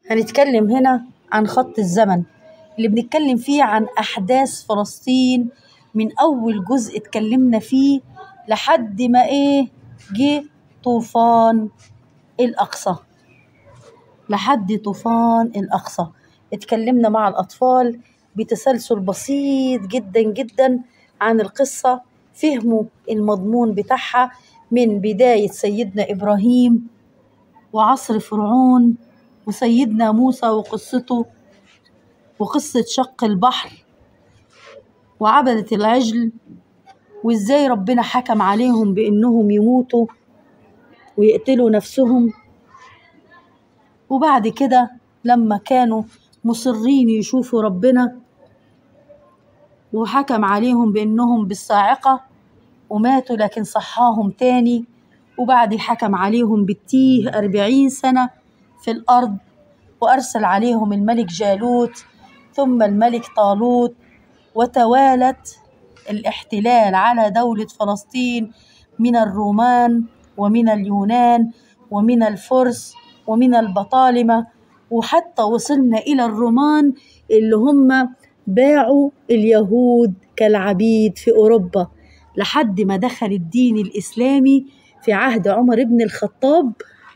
هنتكلم هنا عن خط الزمن اللي بنتكلم فيه عن أحداث فلسطين من أول جزء اتكلمنا فيه لحد ما إيه جه طوفان الأقصى لحد طوفان الأقصى اتكلمنا مع الأطفال بتسلسل بسيط جدا جدا عن القصة فهموا المضمون بتاعها من بداية سيدنا إبراهيم وعصر فرعون وسيدنا موسى وقصته وقصة شق البحر وعبدة العجل وإزاي ربنا حكم عليهم بإنهم يموتوا ويقتلوا نفسهم وبعد كده لما كانوا مصرين يشوفوا ربنا وحكم عليهم بإنهم بالصاعقة وماتوا لكن صحاهم تاني وبعد حكم عليهم بالتيه أربعين سنة في الأرض وأرسل عليهم الملك جالوت ثم الملك طالوت وتوالت الاحتلال على دولة فلسطين من الرومان ومن اليونان ومن الفرس ومن البطالمة وحتى وصلنا إلى الرومان اللي هم باعوا اليهود كالعبيد في أوروبا لحد ما دخل الدين الإسلامي في عهد عمر بن الخطاب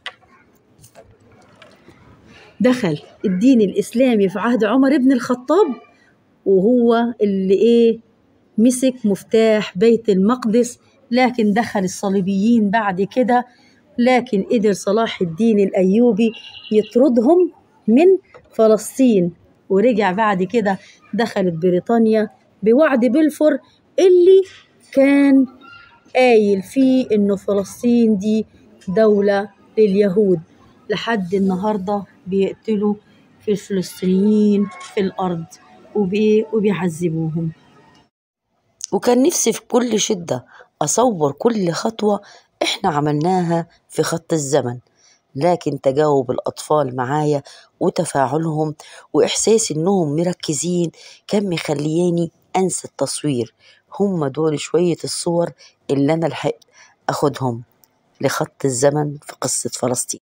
دخل الدين الإسلامي في عهد عمر بن الخطاب وهو اللي إيه مسك مفتاح بيت المقدس لكن دخل الصليبيين بعد كده لكن قدر صلاح الدين الأيوبي يطردهم من فلسطين ورجع بعد كده دخلت بريطانيا بوعد بلفور اللي كان قايل فيه إنه فلسطين دي دولة لليهود لحد النهاردة بيقتلوا في الفلسطينيين في الأرض وبإيه وبيعذبوهم وكان نفسي في كل شدة أصور كل خطوة إحنا عملناها في خط الزمن لكن تجاوب الأطفال معايا وتفاعلهم وإحساس إنهم مركزين كان مخلياني أنسى التصوير هم دول شوية الصور اللي أنا لحقت أخدهم لخط الزمن في قصة فلسطين